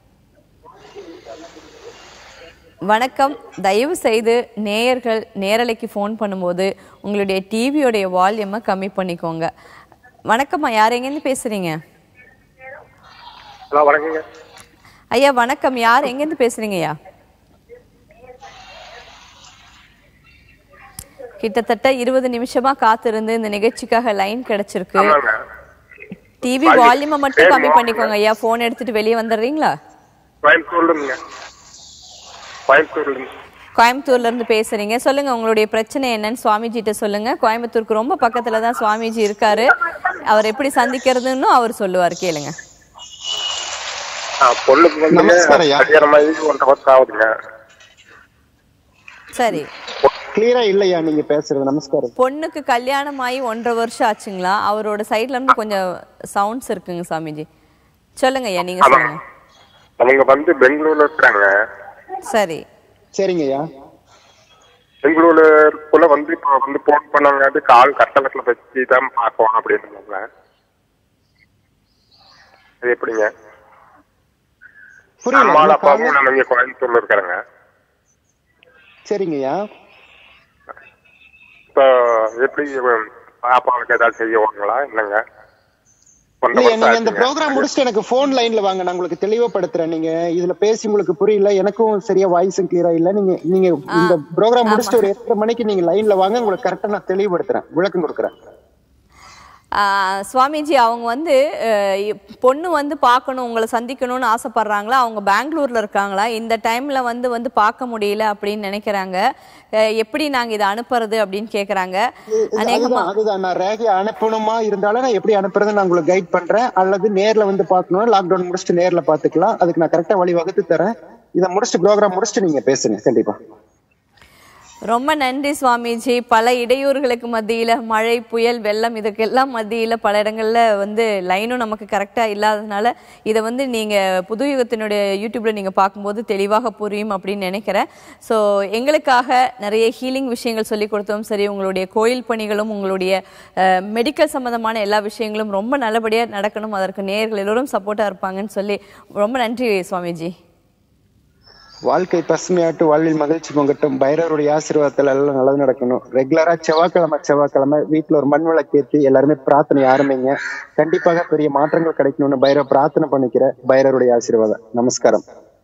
வணக்கம் தயவு செய்து நேயர்கள் நேரலைக்கு ஃபோன் பண்ணும்போது உங்களுடைய டிவியோடைய வால்யூமை கம்மி பண்ணிக்கோங்க வணக்கம்மா யார் எங்கேருந்து பேசுறீங்க ஹலோ வணக்கங்க ஐயா வணக்கம் யார் எங்கேருந்து பேசுறீங்க ஐயா கிட்டத்தட்ட இருபது நிமிஷமா காத்திருந்து இந்த நிகழ்ச்சிக்காக லைன் கிடைச்சிருக்கு ஆமாங்க டிவி வால்யூமை மட்டும் கம்மி பண்ணிக்கோங்க ஐயா ஃபோன் எடுத்துட்டு வெளியே வந்துடுறீங்களா கோயம்புத்தூர்ல இருந்துங்க கோயம்புத்தூர்ல இருந்து கோயம்புத்தூர்ல இருந்து பேசுறீங்க சொல்லுங்க உங்களுடைய பிரச்சனை என்னன்னு சுவாமிஜிட்ட சொல்லுங்க கோயம்புத்தூருக்கு ரொம்ப பக்கத்துல தான் சுவாமிஜி இருக்காரு அவர் எப்படி சந்திக்கிறதுன்னு அவர் சொல்லுவார் கேளுங்க ஆ, பொண்ணுக்கு வந்து நமஸ்காரம் ஐயா. கல்யாணம் ஆகி ஒன்றரை வருஷம் ஆகுதுங்க சரி கிளியரா இல்லையா நீங்க பேசுறது நமஸ்காரம் பொண்ணுக்கு கல்யாணம் ஆகி ஒன்றரை வருஷம் ஆச்சுங்களா அவரோட சைட்ல இருந்து கொஞ்சம் சவுண்ட்ஸ் இருக்குங்க சாமிஜி சொல்லுங்க ஐயா நீங்க சொல்லுங்க அவங்க வந்து பெங்களூர்ல இருக்கிறாங்க சரி சரிங்கய்யா பெங்களூருக்குள்ள வந்து இப்போ வந்து போன் பண்ணாங்க கால் கட்டளத்துல வச்சு தான் பார்க்கலாம் அப்படின்னு அது எப்படிங்க புரியல அம்மாவும் இந்த அப்பாவும் கால- நம்ம இங்க கோயம்புத்தூர்ல இருக்கிறாங்க சரிங்கய்யா இப்போ எப்படி உம், பாப்பாவுக்கு ஏதாவது செய்வாங்களா இல்லைங்க ஒன்றரை இல்லையா வருஷம் நீங்க இந்த ஆச்சுங்க. ப்ரோக்ராம் முடிச்சுட்டு எனக்கு ஃபோன் லைன்ல வாங்க நான் உங்களுக்கு தெளிவுபடுத்துறேன் நீங்க இதுல பேசி உங்களுக்கு புரியல எனக்கும் சரியா வாய்ஸும் கிளியரா இல்ல நீங்க நீங்க இந்த ப்ரோக்ராம் முடிச்சுட்டு ஒரு எட்டரை மணிக்கு நீங்க லைன்ல வாங்க உங்களுக்கு கரெக்டா நான் தெளிவுபடுத்துறேன் விளக்கம் கொடுக்குறேன் ஆஹ் சுவாமிஜி அவங்க வந்து அஹ், இ- பொண்ணு வந்து பார்க்கணும் உங்களை சந்திக்கணும்னு ஆசைப்படுறாங்களா அவங்க பெங்களூர்ல இருக்காங்களா இந்த டைம்ல வந்து வந்து பார்க்க முடியல அப்படின்னு நினைக்கிறாங்க அஹ், எப்படி நாங்க இதை அனுப்புறது அப்படின்னு கேக்குறாங்க இது- அநேகமா அதுதான் அதுதான் நான் ரேகையை அனுப்பணுமா இருந்தாலும் நான் எப்படி அனுப்புறது நான் உங்களுக்கு கைட் பண்றேன் அல்லது நேர்ல வந்து பார்க்கணும் லாக்டவுன் முடிச்சுட்டு நேர்ல பாத்துக்கலாம் அதுக்கு நான் கரெக்டா வழி வகுத்து தரேன் இதை முடிச்சுட்டு ப்ரோக்ராம் முடிச்சுட்டு நீங்க பேசுங்க கண்டிப்பா ரொம்ப நன்றி சுவாமிஜி பல இடையூறுகளுக்கு மத்தியில மழை புயல் வெள்ளம் இதுக்கெல்லாம் மத்தியில பல இடங்கள்ல வந்து லைனும் நமக்கு கரெக்டா இல்லாததுனால இதை வந்து நீங்க புது யுகத்தினுடைய யூடியூப்ல நீங்க பார்க்கும்போது தெளிவாக புரியும் அப்படின்னு நினைக்கிறேன் ஸோ எங்களுக்காக நிறைய ஹீலிங் விஷயங்கள் சொல்லி கொடுத்தோம் சரி உங்களுடைய கோயில் பணிகளும் உங்களுடைய மெடிக்கல் சம்பந்தமான எல்லா விஷயங்களும் ரொம்ப நல்லபடியா நடக்கணும் அதற்கு நேயர்கள் எல்லோரும் சப்போர்ட்டா இருப்பாங்கன்னு சொல்லி ரொம்ப நன்றி சுவாமிஜி வாழ்க்கை பசுமையாட்டு வாழ்வில் மகிழ்ச்சி பொங்கட்டும் பைரவருடைய ஆசீர்வாதத்துல எல்லாம் நல்லது நடக்கணும் ரெகுலரா செவ்வாய்க்கிழமை செவ்வாய்க்கிழமை வீட்டுல ஒரு மண் விளக்கேத்தி எல்லாருமே பிரார்த்தனை ஆரம்பிங்க கண்டிப்பாக பெரிய மாற்றங்கள் கிடைக்கணும்னு பைரவ பிரார்த்தனை பண்ணிக்கிற பைரவருடைய ஆசீர்வாதம் நமஸ்காரம்